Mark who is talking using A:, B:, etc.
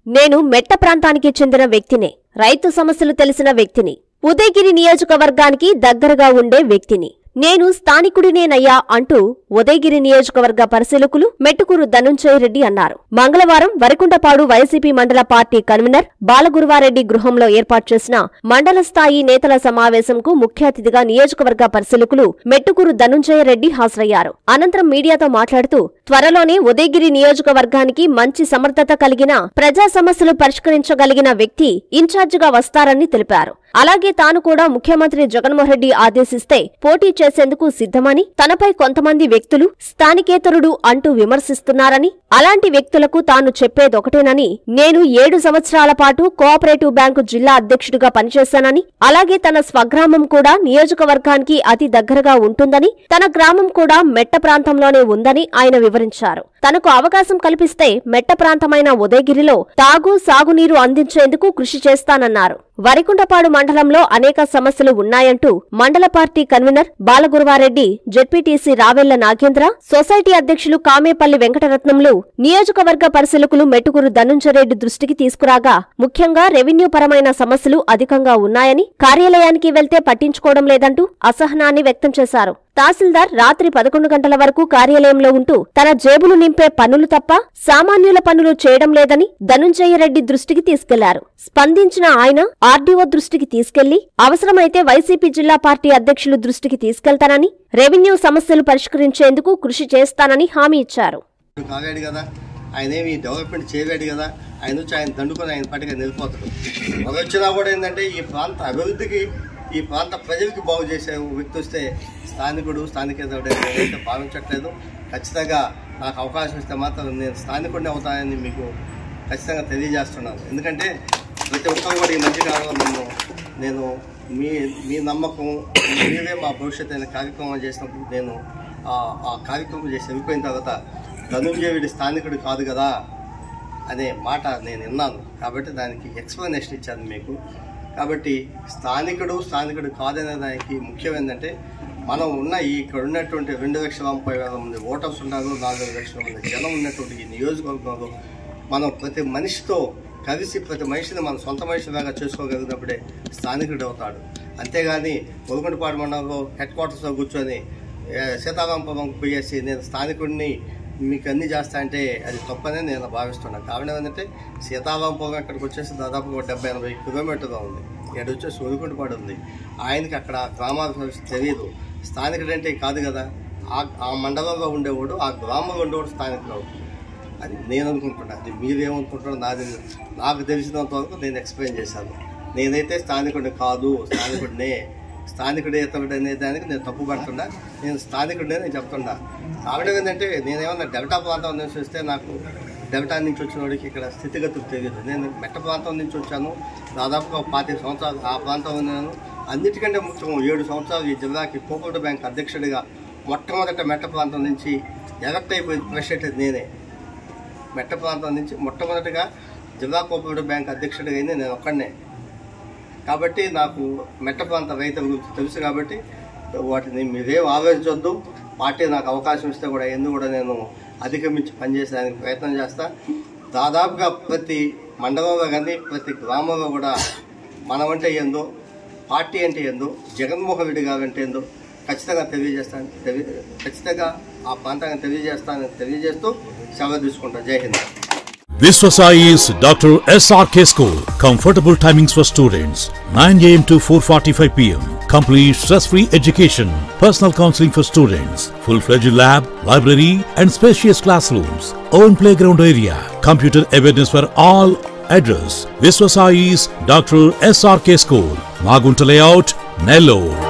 A: నేను మెట్ట ప్రాంతానికి చెందిన వ్యక్తినే రైతు సమస్యలు తెలిసిన వ్యక్తిని ఉదయగిరి నియోజకవర్గానికి దగ్గరగా ఉండే వ్యక్తిని నేను స్థానికుడినేనయ్యా అంటూ ఉదయగిరి నియోజకవర్గ పరిశీలకులు మెట్టుకూరు ధనుంజయ రెడ్డి అన్నారు మంగళవారం వరికుంటపాడు వైసీపీ మండల పార్టీ కన్వీనర్ బాలగురువారెడ్డి గృహంలో ఏర్పాటు చేసిన మండల స్థాయి నేతల సమావేశంకు ముఖ్య అతిథిగా నియోజకవర్గ పరిశీలకులు మెట్టుకూరు ధనుంజయ రెడ్డి హాజరయ్యారు అనంతరం మీడియాతో మాట్లాడుతూ త్వరలోనే ఉదయగిరి నియోజకవర్గానికి మంచి సమర్థత కలిగిన ప్రజా సమస్యలు పరిష్కరించగలిగిన వ్యక్తి ఇన్ఛార్జిగా వస్తారని తెలిపారు అలాగే తాను కూడా ముఖ్యమంత్రి జగన్మోహన్ రెడ్డి ఆదేశిస్తే పోటీ చేసేందుకు సిద్ధమని తనపై కొంతమంది వ్యక్తులు స్థానికేతరుడు అంటూ విమర్శిస్తున్నారని అలాంటి వ్యక్తులకు తాను చెప్పేదొకటేనని నేను ఏడు సంవత్సరాల పాటు కోఆపరేటివ్ బ్యాంకు జిల్లా అధ్యక్షుడిగా పనిచేశానని అలాగే తన స్వగ్రామం కూడా నియోజకవర్గానికి అతి దగ్గరగా ఉంటుందని తన గ్రామం కూడా మెట్ట ప్రాంతంలోనే ఉందని ఆయన వివరించారు తనకు అవకాశం కల్పిస్తే మెట్ట ప్రాంతమైన ఉదయగిరిలో తాగు సాగునీరు అందించేందుకు కృషి చేస్తానన్నారు వరికుంటపాడు మండలంలో అనేక సమస్యలు ఉన్నాయంటూ మండల party convener Balaguruvareddy ZPTC Ravella Nagendra society అధ్యక్షులు కామేపల్లి వెంకటరత్నంలు నియోజకవర్గ పరిశీలకులు మెట్టుకూరు ధనుంజరెడ్డి దృష్టికి తీసుకురాగా ముఖ్యంగా రెవెన్యూ పరమైన సమస్యలు అధికంగా ఉన్నాయని కార్యాలయానికి వెళ్తే పట్టించుకోవడం లేదంటూ అసహనాన్ని వ్యక్తం చేశారు తహసీల్దార్ రాత్రి పదకొండు గంటల వరకు కార్యాలయంలో ఉంటూ తన జేబులు నింపే పనులు తప్ప సామాన్యుల పనులు చేయడం లేదని ధనుంజయ రెడ్డి దృష్టికి తీసుకెళ్లారు స్పందించిన ఆయన ఆర్డీఓ దృష్టికి తీసుకెళ్లి అవసరమైతే వైసీపీ జిల్లా పార్టీ అధ్యక్షులు దృష్టికి తీసుకెళ్తానని రెవెన్యూ సమస్యలు పరిష్కరించేందుకు కృషి చేస్తానని హామీ ఇచ్చారు
B: కాగాడు కదా ఆయన ఏమి డెవలప్మెంట్ చేయలేడు కదా ఆయన వచ్చి ఆయన దండుకొని ఆయన పట్టుగా నిలిపోతాడు ఒక వచ్చినా కూడా ఏంటంటే ఈ ప్రాంత అభివృద్ధికి ఈ ప్రాంత ప్రజలకి బాగు చేసే వ్యక్తి వస్తే స్థానికుడు స్థానికేతరుడు నేనైతే భావించట్లేదు ఖచ్చితంగా నాకు అవకాశం ఇస్తే మాత్రం నేను స్థానికుడిని అవుతానని మీకు ఖచ్చితంగా తెలియజేస్తున్నాను ఎందుకంటే ప్రతి ఒక్కరు కూడా ఈ మధ్యకాలంలో నన్ను నేను మీ మీ నమ్మకం మీరే మా భవిష్యత్తు అనే కార్యక్రమం చేసినప్పుడు నేను ఆ- ఆ కార్యక్రమం చేసి వెళ్ళిపోయిన తర్వాత ధనుంజయుడి స్థానికుడు కాదు కదా అనే మాట నేను విన్నాను కాబట్టి దానికి ఎక్స్ప్లెనేషన్ ఇచ్చాను మీకు కాబట్టి స్థానికుడు స్థానికుడు కాదనే దానికి ముఖ్యం ఏంటంటే మనం ఉన్న ఈ ఇక్కడ ఉన్నటువంటి రెండు లక్షల ముప్పై వేల మంది ఓటర్స్ ఉన్నారు నాలుగు లక్షల మంది జనం ఉన్నటువంటి ఈ నియోజకవర్గంలో మనం ప్రతి మనిషితో కలిసి ప్రతి మనిషిని మన సొంత మనిషిలాగా చేసుకోగలిగినప్పుడే స్థానికుడు అవుతాడు అంతేగాని ఒలుగుంటపాడు మండలంలో హెడ్ క్వార్టర్స్లో కూర్చొని ఏ, సీతారాంపురం పోయేసి నేను స్థానికుడిని మీకు అన్ని చేస్తా అంటే అది తప్పనే నేను భావిస్తున్నాను కారణం ఏంటంటే సీతారాంపురం అక్కడికి వచ్చేసి దాదాపు ఒక డెబ్బై ఎనభై కిలోమీటర్లు ఉంది ఇక్కడ వచ్చేసి ఒలుగుంటపాడు ఉంది ఆయనకి అక్కడ గ్రామాల సమస్య తెలియదు స్థానికుడు అంటే కాదు కదా ఆ ఆ మండలంలో ఉండేవాడు ఆ గ్రామంలో ఉండేవాడు స్థానికుడు అవుతుంది అది నేను అనుకుంటున్నా అది మీరేమనుకుంటున్నారో నాది నాకు తెలిసినంత వరకు నేను ఎక్స్ప్లెయిన్ చేశాను నేనైతే స్థానికుడిని కాదు స్థానికుడినే స్థానికుడే ఇతరుడు అనే దానికి నేను తప్పు పడుతున్నా నేను స్థానికుడినే నేను చెప్తున్నా కాబట్టి ఏంటంటే నేనేమన్నా డెల్టా ప్రాంతం నుంచి వస్తే నాకు డెల్టా నుంచి వచ్చిన వాడికి ఇక్కడ స్థితిగతులు తెలియదు నేను మెట్ట ప్రాంతం నుంచి వచ్చాను దాదాపుగా ఒక పాతిక సంవత్సరాలు ఆ ప్రాంతంలో నేను అన్నిటికంటే ముఖ్యం ఏడు సంవత్సరాలు ఈ జిల్లాకి కోపరేటివ్ బ్యాంక్ అధ్యక్షుడిగా మొట్టమొదట మెట్ట ప్రాంతం నుంచి ఎలక్ట్ అయిపోయిన ప్రెసిడెంట్ నేనే మెట్ట ప్రాంతం నుంచి మొట్టమొదటిగా జిల్లా కోఆపరేటివ్ బ్యాంక్ అధ్యక్షుడిగా అయింది నేను ఒక్కడనే కాబట్టి నాకు మెట్ట ప్రాంత రైతుల గురించి తెలుసు కాబట్టి వాటిని మీరేం ఆలోచించొద్దు పార్టీ నాకు అవకాశం ఇస్తే కూడా ఎందుకు కూడా నేను అధిగమించి పనిచేసేదానికి ప్రయత్నం చేస్తా దాదాపుగా ప్రతి మండలంలో కానీ ప్రతి గ్రామంలో కూడా మనం అంటే ఏందో పార్టీ అంటే ఏందో జగన్మోహన్ రెడ్డి గారు అంటే ఏందో ఖచ్చితంగా తెలియజేస్తాను తెలి- ఖచ్చితంగా ఆ ప్రాంతాన్ని తెలియజేస్తానని తెలియజేస్తూ సెలవు తీసుకుంటాను జై Hind
C: Viswasai's Dr. SRK School. Comfortable timings for students 9 am to 4:45 pm. Complete stress-free education. Personal counseling for students. Full-fledged lab, library, and spacious classrooms. Own playground area. Computer awareness for all. Address: Viswasai's Dr. SRK School. Magunta Layout, Nellore.